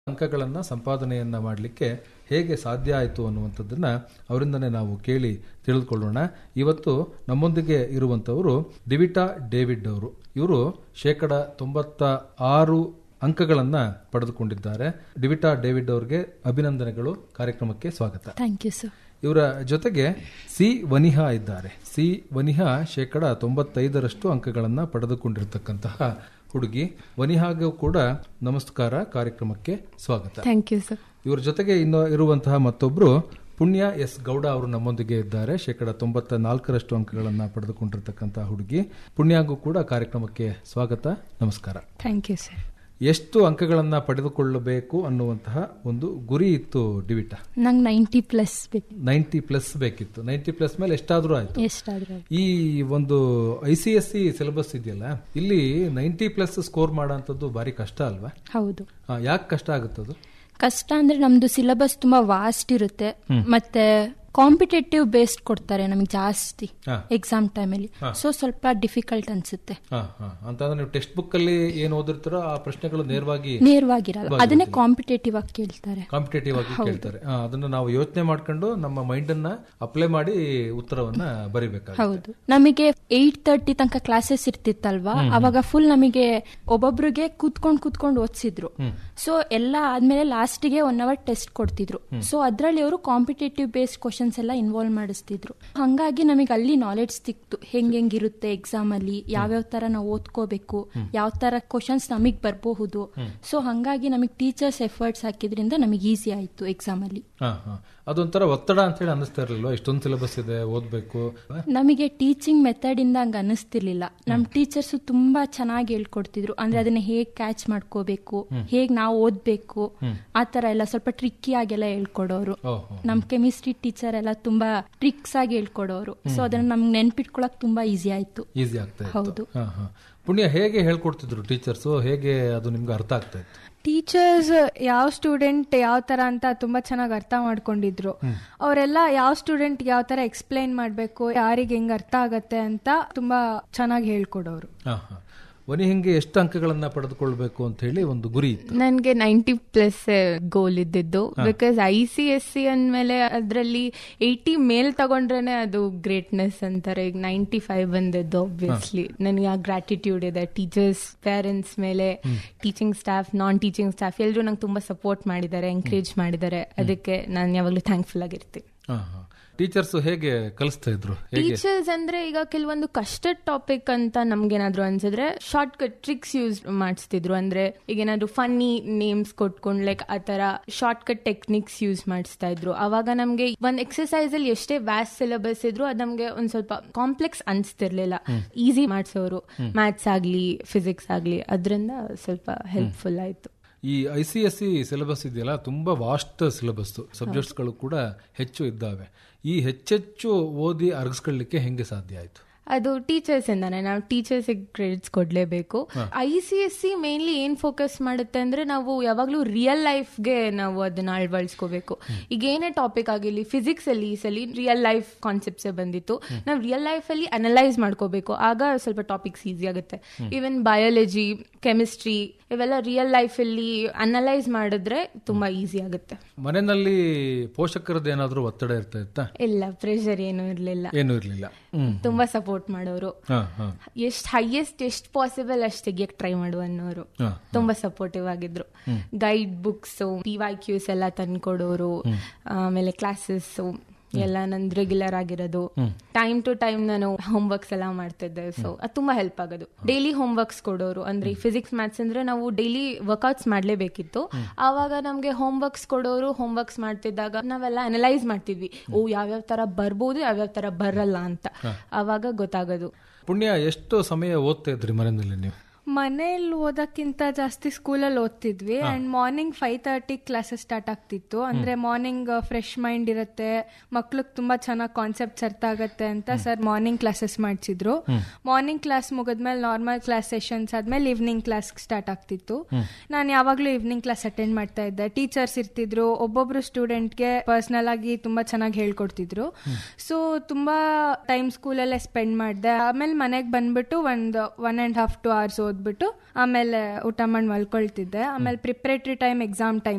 ಅಂಕಗಳನ್ನ ಸಂಪಾದನೆಯನ್ನ ಮಾಡಲಿಕ್ಕೆ ಹೇಗೆ ಸಾಧ್ಯ ಆಯಿತು ಅನ್ನುವಂಥದ್ದನ್ನ ಅವರಿಂದನೇ ನಾವು ಕೇಳಿ ತಿಳಿದುಕೊಳ್ಳೋಣ ಇವತ್ತು ನಮ್ಮೊಂದಿಗೆ ಇರುವಂತವರು ದಿವಿಟಾ ಡೇವಿಡ್ ಅವರು ಇವರು ಶೇಕಡ ತೊಂಬತ್ತ ಆರು ಅಂಕಗಳನ್ನ ಪಡೆದುಕೊಂಡಿದ್ದಾರೆ ಡಿವಿಟಾ ಡೇವಿಡ್ ಅವರಿಗೆ ಅಭಿನಂದನೆಗಳು ಕಾರ್ಯಕ್ರಮಕ್ಕೆ ಸ್ವಾಗತ ಥ್ಯಾಂಕ್ ಯು ಸರ್ ಇವರ ಜೊತೆಗೆ ಸಿ ವನಿಹಾ ಇದ್ದಾರೆ ಸಿ ವನಿಹಾ ಶೇಕಡ ತೊಂಬತ್ತೈದರಷ್ಟು ಅಂಕಗಳನ್ನ ಪಡೆದುಕೊಂಡಿರತಕ್ಕಂತಹ ಹುಡುಗಿ ವನಿಹಾಗೂ ಕೂಡ ನಮಸ್ಕಾರ ಕಾರ್ಯಕ್ರಮಕ್ಕೆ ಸ್ವಾಗತ ಥ್ಯಾಂಕ್ ಯು ಸರ್ ಇವರ ಜೊತೆಗೆ ಇನ್ನು ಇರುವಂತಹ ಮತ್ತೊಬ್ರು ಪುಣ್ಯ ಎಸ್ ಗೌಡ ಅವರು ನಮ್ಮೊಂದಿಗೆ ಇದ್ದಾರೆ ಶೇಕಡ ತೊಂಬತ್ತ ನಾಲ್ಕರಷ್ಟು ಅಂಕಗಳನ್ನ ಪಡೆದುಕೊಂಡಿರ್ತಕ್ಕಂತಹ ಹುಡುಗಿ ಪುಣ್ಯಾಗೂ ಕೂಡ ಕಾರ್ಯಕ್ರಮಕ್ಕೆ ಸ್ವಾಗತ ನಮಸ್ಕಾರ ಥ್ಯಾಂಕ್ ಯು ಸರ್ ಎಷ್ಟು ಅಂಕಗಳನ್ನ ಪಡೆದುಕೊಳ್ಳಬೇಕು ಅನ್ನುವಂತಹ ಒಂದು ಗುರಿ ಇತ್ತು ಡಿವಿಟ ನಂಗೆ ನೈಂಟಿ ಪ್ಲಸ್ ಬೇಕು ನೈಂಟಿ ಪ್ಲಸ್ ಬೇಕಿತ್ತು ನೈಂಟಿ ಪ್ಲಸ್ ಮೇಲೆ ಎಷ್ಟಾದ್ರೂ ಆಯ್ತು ಎಷ್ಟಾದ್ರೂ ಈ ಒಂದು I C S C syllabus ಇದೆಯಲ್ಲ ಇಲ್ಲಿ ನೈಂಟಿ ಪ್ಲಸ್ ಸ್ಕೋರ್ ಮಾಡೋಂಥದ್ದು ಭಾರಿ ಕಷ್ಟ ಅಲ್ವಾ ಹೌದು ಯಾಕೆ ಕಷ್ಟ ಆಗುತ್ತದು ಕಷ್ಟ ಅಂದ್ರೆ ನಮ್ದು ಸಿಲೆಬಸ್ ತುಂಬಾ ವಾಸ್ಟ್ ಇರುತ್ತೆ ಮತ್ತೆ ಕಾಂಪಿಟೇಟಿವ್ ಬೇಸ್ಡ್ ಕೊಡ್ತಾರೆ ನಮಗೆ ಜಾಸ್ತಿ ಹಾ. ಎಕ್ಸಾಮ್ ಟೈಮಲ್ಲಿ ಸೊ ಸ್ವಲ್ಪ ಡಿಫಿಕಲ್ಟ್ ಅನ್ಸುತ್ತೆ ಹಾ ಹಾ ಅಂತಂದ್ರೆ ನೀವು ಟೆಕ್ಸ್ಟ್ ಬುಕ್ ಅಲ್ಲಿ ಏನ್ ಓದಿರ್ತೀರೋ ಆ ಪ್ರಶ್ನೆಗಳು ನೇರವಾಗಿ ನೇರವಾಗಿರಲ್ಲ ಅದನ್ನೇ ಕಾಂಪಿಟೇಟಿವ್ ಆಗಿ ಕೇಳ್ತಾರೆ ಕಾಂಪಿಟೇಟಿವ್ ಆಗಿ ಕೇಳ್ತಾರೆ ಆ, ಅದನ್ನ ನಾವು ಯೋಚನೆ ಮಾಡ್ಕೊಂಡು ನಮ್ಮ ಮೈಂಡ್ ಅನ್ನ ಅಪ್ಲೈ ಮಾಡಿ ಉತ್ತರವನ್ನ ಬರಿಬೇಕಾಗುತ್ತೆ ಹೌದು ನಮಗೆ ಏಟ್ ತರ್ಟಿ ತನಕ ಕ್ಲಾಸಸ್ ಇರ್ತಿತ್ತಲ್ವಾ ಅವಾಗ ಫುಲ್ ನಮಗೆ ಒಬ್ಬೊಬ್ರಿಗೆ ಕೂತ್ಕೊಂಡ್ ಕೂತ್ಕೊಂಡು ಓದಿಸಿದ್ರು ಸೊ ಎಲ್ಲ ಆದ್ಮೇಲೆ ಲಾಸ್ಟಿಗೆ ಒನ್ ಅವರ್ ಟೆಸ್ಟ್ ಕೊಡ್ತಿದ್ರು ಸೊ ಅದ್ರಲ್ಲಿ ಅವರು ಕಾಂಪಿಟೇಟಿವ್ ಬೇಸ್ಡ್ ಕ್ವಶನ್ಸ್ ಎಲ್ಲ ಇನ್ವಾಲ್ವ್ ಮಾಡಿಸ್ತಿದ್ರು ಹಂಗಾಗಿ ನಮಗೆ ಅಲ್ಲಿ ನಾಲೆಡ್ಜ್ ಸಿಕ್ತು ಹೆಂಗ್ ಹೆಂಗಿರುತ್ತೆ ಎಕ್ಸಾಮ್ ಅಲ್ಲಿ ಯಾವ್ಯಾವ ತರ ನಾವು ಓದ್ಕೋಬೇಕು ಯಾವ ತರ ಕ್ವಶನ್ಸ್ ನಮಗ್ ಬರಬಹುದು ಸೊ ಹಂಗಾಗಿ ನಮಗೆ ಟೀಚರ್ಸ್ ಎಫರ್ಟ್ಸ್ ಹಾಕಿದ್ರಿಂದ ನಮಗೆ ಈಸಿ ಆಯ್ತು ಎಕ್ಸಾಮ್ ಅಲ್ಲಿ ಹಾ ಹಾ ಅದೊಂಥರ ಒತ್ತಡ ಅಂತ ಹೇಳಿ ಅನ್ನಿಸ್ತಾ ಇರ್ಲಿಲ್ವಾ ಇಷ್ಟೊಂದು ಸಿಲೆಬಸ್ ಇದೆ ಓದ್ಬೇಕು ನಮಗೆ ಟೀಚಿಂಗ್ ಮೆಥಡ್ ಇಂದ ಹಂಗ ಅನಿಸ್ತಿರ್ಲಿಲ್ಲ ನಮ್ ಟೀಚರ್ಸ್ ತುಂಬಾ ಚೆನ್ನಾಗಿ ಹೇಳ್ಕೊಡ್ತಿದ್ರು ಅಂದ್ರೆ ಅದನ್ನ ಹೇಗ್ ಕ್ಯಾಚ್ ಮಾಡ್ಕೋಬೇಕು ಹೇಗ್ ನಾವು ಓದ್ಬೇಕು ಆ ತರ ಎಲ್ಲ ಸ್ವಲ್ಪ ಟ್ರಿಕ್ಕಿ ಆಗೆಲ್ಲ ಹೇಳ್ಕೊಡೋರು ಓಹೋ ನಮ್ ಕೆಮಿಸ್ಟ್ರಿ ಟೀಚರ್ ಎಲ್ಲ ತುಂಬಾ ಟ್ರಿಕ್ಸ್ ಆಗಿ ಹೇಳ್ಕೊಡೋರು ಸೊ ಅದನ್ನ ನಮ್ಗೆ ನೆನ್ಪಿಟ್ಕೊಳಕ್ ತುಂಬಾ ಈಸಿ ಆಯ್ತು ಈಸಿ ಆಗ್ತಾ ಇತ್ತು ಹೌದು. ಹಾ ಹಾ ಪುಣ್ಯ ಹೇಗೆ ಹೇಳ್ಕೊಡ್ತಿದ್ರು ಟೀಚರ್ಸ್ ಹೇಗೆ ಅದು ನಿಮ್ಗೆ ಅರ್ಥ ಆಗ್ತಾ ಇತ್ತು ಟೀಚರ್ಸ್ ಯಾವ ಸ್ಟೂಡೆಂಟ್ ಯಾವ ತರ ಅಂತ ತುಂಬಾ ಚೆನ್ನಾಗಿ ಅರ್ಥ ಮಾಡ್ಕೊಂಡಿದ್ರು ಅವರೆಲ್ಲ ಯಾವ ಸ್ಟೂಡೆಂಟ್ ಯಾವ ತರ ಎಕ್ಸ್ಪ್ಲೈನ್ ಮಾಡ್ಬೇಕು ಯಾರಿಗೆ ಹೆಂಗ್ ಅರ್ಥ ಆಗತ್ತೆ ಅಂತ ತುಂಬಾ ಚೆನ್ನಾಗಿ ಹೇಳ್ಕೊಡೋರು ಹಾ ಹಾ ವನಿ ಹಿಂಗೆ ಎಷ್ಟು ಅಂಕಗಳನ್ನ ಪಡೆದುಕೊಳ್ಬೇಕು ಅಂತ ಹೇಳಿ ಒಂದು ಗುರಿ ಇತ್ತು ನನಗೆ ನೈಂಟಿ ಪ್ಲಸ್ ಗೋಲ್ ಇದ್ದಿದ್ದು because I C S C ಅಂದಮೇಲೆ ಅದರಲ್ಲಿ ಏಯ್ಟಿ ಮೇಲ್ ತಗೊಂಡ್ರೇನೆ ಅದು ಗ್ರೇಟ್ನೆಸ್ ಅಂತಾರೆ ಈಗ ನೈಂಟಿ ಫೈವ್ ಬಂದಿದ್ದು ಆಬ್ವಿಯಸ್ಲಿ ನನಗೆ ಆ ಗ್ರಾಟಿಟ್ಯೂಡ್ ಇದೆ ಟೀಚರ್ಸ್ ಪೇರೆಂಟ್ಸ್ ಮೇಲೆ teaching staff non teaching staff ಎಲ್ಲರೂ ನಂಗೆ ತುಂಬಾ ಸಪೋರ್ಟ್ ಮಾಡಿದ್ದಾರೆ ಎಂಕರೇಜ್ ಮಾಡಿದ್ದಾರೆ ಅದಕ್ಕೆ ನಾನು ಯಾವಾಗಲೂ ಥ್ಯಾಂಕ್ಫುಲ್ ಆಗಿರ್ತೀನಿ ಹಾ ಹಾ ಟೀಚರ್ಸ್ ಹೇಗೆ ಕಲಿಸ್ತಾ ಇದ್ರು ಹೇಗೆ ಟೀಚರ್ಸ್ ಅಂದ್ರೆ ಈಗ ಕೆಲವೊಂದು ಕಷ್ಟದ ಟಾಪಿಕ್ ಅಂತ ನಮ್ಗೇನಾದ್ರು ಅನ್ಸಿದ್ರೆ ಶಾರ್ಟ್ ಕಟ್ ಟ್ರಿಕ್ಸ್ ಯೂಸ್ ಮಾಡಿಸ್ತಿದ್ರು ಅಂದ್ರೆ ಈಗ ಏನಾದ್ರು ಫನ್ನಿ ನೇಮ್ಸ್ ಕೊಟ್ಕೊಂಡ್ ಲೈಕ್ ಆ ತರ ಶಾರ್ಟ್ ಕಟ್ ಟೆಕ್ನಿಕ್ಸ್ ಯೂಸ್ ಮಾಡಿಸ್ತಾ ಇದ್ರು ಅವಾಗ ನಮ್ಗೆ ಒಂದ್ ಎಕ್ಸರ್ಸೈಸ್ ಅಲ್ಲಿ ಎಷ್ಟೇ ವ್ಯಾಸ್ ಸಿಲೆಬಸ್ ಇದ್ರು ಅದ್ ನಮ್ಗೆ ಒಂದ್ ಸ್ವಲ್ಪ ಕಾಂಪ್ಲೆಕ್ಸ್ ಅನ್ಸ್ತಿರ್ಲಿಲ್ಲ ಈಸಿ ಮಾಡ್ಸೋರು ಮ್ಯಾಥ್ಸ್ ಆಗ್ಲಿ ಫಿಸಿಕ್ಸ್ ಆಗ್ಲಿ ಅದ್ರಿಂದ ಸ್ವಲ್ಪ ಹೆಲ್ಪ್ಫುಲ್ ಆಯ್ತು ಈ I C S C syllabus ಇದೆಯಲ್ಲ ತುಂಬಾ ವಾಸ್ಟ್ ಸಿಲೆಬಸ್ ಸಬ್ಜೆಕ್ಟ್ಸ್ಗಳು ಕೂಡ ಹೆಚ್ಚು ಇದ್ದಾವೆ ಈ ಹೆಚ್ಚೆಚ್ಚು ಓದಿ ಅರಗಿಸ್ಕೊಳ್ಳಿಕ್ಕೆ ಹೆಂಗೆ ಸಾಧ್ಯ ಆಯ್ತು ಅದು ಟೀಚರ್ಸ್ ಇಂದಾನೆ ನಾವು ಟೀಚರ್ಸ್ ಕ್ರೆಡಿಟ್ಸ್ ಕೊಡ್ಲೇಬೇಕು I C S C mainly ಏನ್ ಫೋಕಸ್ ಮಾಡುತ್ತೆ ಅಂದ್ರೆ ನಾವು ಯಾವಾಗ್ಲೂ ರಿಯಲ್ ಲೈಫ್ಗೆ ನಾವು ಅದನ್ನ ಅಳವಡಿಸ್ಕೋಬೇಕು ಈಗ ಏನೇ ಟಾಪಿಕ್ ಆಗಿರ್ಲಿ ಫಿಸಿಕ್ಸ್ ಅಲ್ಲಿ ಈ ಸಲ ರಿಯಲ್ ಲೈಫ್ ಕಾನ್ಸೆಪ್ಟ್ಸ್ ಬಂದಿತ್ತು ನಾವು ರಿಯಲ್ ಲೈಫ್ ಅಲ್ಲಿ ಅನಲೈಸ್ ಮಾಡ್ಕೋಬೇಕು ಆಗ ಸ್ವಲ್ಪ ಟಾಪಿಕ್ಸ್ ಈಸಿ ಆಗುತ್ತೆ ಈವನ್ ಬಯಾಲಜಿ ಕೆಮಿಸ್ಟ್ರಿ ಇವೆಲ್ಲ ರಿಯಲ್ ಲೈಫ್ ಅಲ್ಲಿ ಅನಲೈಸ್ ಮಾಡಿದ್ರೆ ತುಂಬಾ ಈಸಿ ಆಗುತ್ತೆ ಮನೆಯಲ್ಲಿ ಪೋಷಕರದ್ದು ಏನಾದ್ರೂ ಒತ್ತಡ ಇರ್ತಾ ಇತ್ತಾ ಇಲ್ಲ ಪ್ರೆಷರ್ ಏನು ಇರ್ಲಿಲ್ಲ ಏನೂ ಇರ್ಲಿಲ್ಲ ಹ್ಮ್ ತುಂಬಾ ಸಪೋರ್ಟ್ ಮಾಡೋರು ಹಾ ಹಾ ಎಷ್ಟ್ ಹೈಯೆಸ್ಟ್ ಎಷ್ಟ್ ಪಾಸಿಬಲ್ ಅಷ್ಟು ತೆಗಿಯಕ್ ಟ್ರೈ ಮಾಡು ಅನ್ನೋರು ಹಾ. ತುಂಬಾ ಸಪೋರ್ಟಿವ್ ಆಗಿದ್ರು guide books P Y Qs ಎಲ್ಲ ತಂದ್ಕೊಡೋರು ಆಮೇಲೆ ಕ್ಲಾಸಸ್ ಎಲ್ಲ ನಂದು ರೆಗ್ಯುಲರ್ ಆಗಿರೋದು ಟೈಮ್ ಟು ಟೈಮ್ ನಾನು ಹೋಮ್ ವರ್ಕ್ಸ್ ಎಲ್ಲ ಮಾಡ್ತಿದ್ದೆ ಸೊ ಅದು ತುಂಬಾ ಹೆಲ್ಪ್ ಆಗೋದು ಡೈಲಿ ಹೋಮ್ ವರ್ಕ್ಸ್ ಕೊಡೋರು ಅಂದ್ರೆ ಫಿಸಿಕ್ಸ್ ಮ್ಯಾಥ್ಸ್ ಅಂದ್ರೆ ನಾವು ಡೈಲಿ ವರ್ಕ್ಔಟ್ಸ್ ಮಾಡ್ಲೇಬೇಕಿತ್ತು ಆವಾಗ ನಮ್ಗೆ ಹೋಮ್ ವರ್ಕ್ಸ್ ಕೊಡೋರು ಹೋಮ್ ವರ್ಕ್ಸ್ ಮಾಡ್ತಿದ್ದಾಗ ನಾವೆಲ್ಲ ಅನಲೈಸ್ ಮಾಡ್ತಿದ್ವಿ ಓ ಯಾವ್ಯಾವ ತರ ಬರ್ಬೋದು ಯಾವ್ಯಾವ ತರ ಬರಲ್ಲ ಅಂತ ಆವಾಗ ಗೊತ್ತಾಗೋದು ಪುಣ್ಯ ಎಷ್ಟು ಸಮಯ ಓದ್ತಾ ಇದ್ರಿ ಮನೆಯಲ್ಲಿ ನೀವು ಮನೇಲಿ ಓದಕ್ಕಿಂತ ಜಾಸ್ತಿ ಸ್ಕೂಲಲ್ಲಿ ಓದ್ತಿದ್ವಿ and morning five thirty classes start ಆಗ್ತಿತ್ತು ಅಂದ್ರೆ ಮಾರ್ನಿಂಗ್ ಫ್ರೆಶ್ ಮೈಂಡ್ ಇರುತ್ತೆ ಮಕ್ಳಿಗೆ ತುಂಬಾ ಚೆನ್ನಾಗಿ ಕಾನ್ಸೆಪ್ಟ್ಸ್ ಅರ್ಥ ಆಗತ್ತೆ ಅಂತ ಸರ್ ಮಾರ್ನಿಂಗ್ ಕ್ಲಾಸಸ್ ಮಾಡಿಸಿದ್ರು ಮಾರ್ನಿಂಗ್ ಕ್ಲಾಸ್ ಮುಗಿದ್ಮೇಲೆ ನಾರ್ಮಲ್ ಕ್ಲಾಸ್ ಸೆಷನ್ಸ್ ಆದ್ಮೇಲೆ ಈವ್ನಿಂಗ್ ಕ್ಲಾಸ್ ಸ್ಟಾರ್ಟ್ ಆಗ್ತಿತ್ತು ನಾನು ಯಾವಾಗ್ಲೂ ಈವ್ನಿಂಗ್ ಕ್ಲಾಸ್ ಅಟೆಂಡ್ ಮಾಡ್ತಾ ಇದ್ದೆ ಟೀಚರ್ಸ್ ಇರ್ತಿದ್ರು ಒಬ್ಬೊಬ್ರು ಸ್ಟೂಡೆಂಟ್ಗೆ ಪರ್ಸನಲ್ ಆಗಿ ತುಂಬಾ ಚೆನ್ನಾಗಿ ಹೇಳ್ಕೊಡ್ತಿದ್ರು ಸೊ ತುಂಬಾ ಟೈಮ್ ಸ್ಕೂಲಲ್ಲೇ ಸ್ಪೆಂಡ್ ಮಾಡಿದೆ ಆಮೇಲೆ ಮನೆಗೆ ಬಂದ್ಬಿಟ್ಟು ಒಂದು one and half two hours ಓದ್ಬಿಟ್ಟು ಆಮೇಲೆ ಊಟ ಮಾಡಿ ಮಲ್ಕೊಳ್ತಿದ್ದೆ ಆಮೇಲೆ ಪ್ರಿಪ್ರೇಟರಿ ಟೈಮ್ ಎಕ್ಸಾಮ್ ಟೈಮ್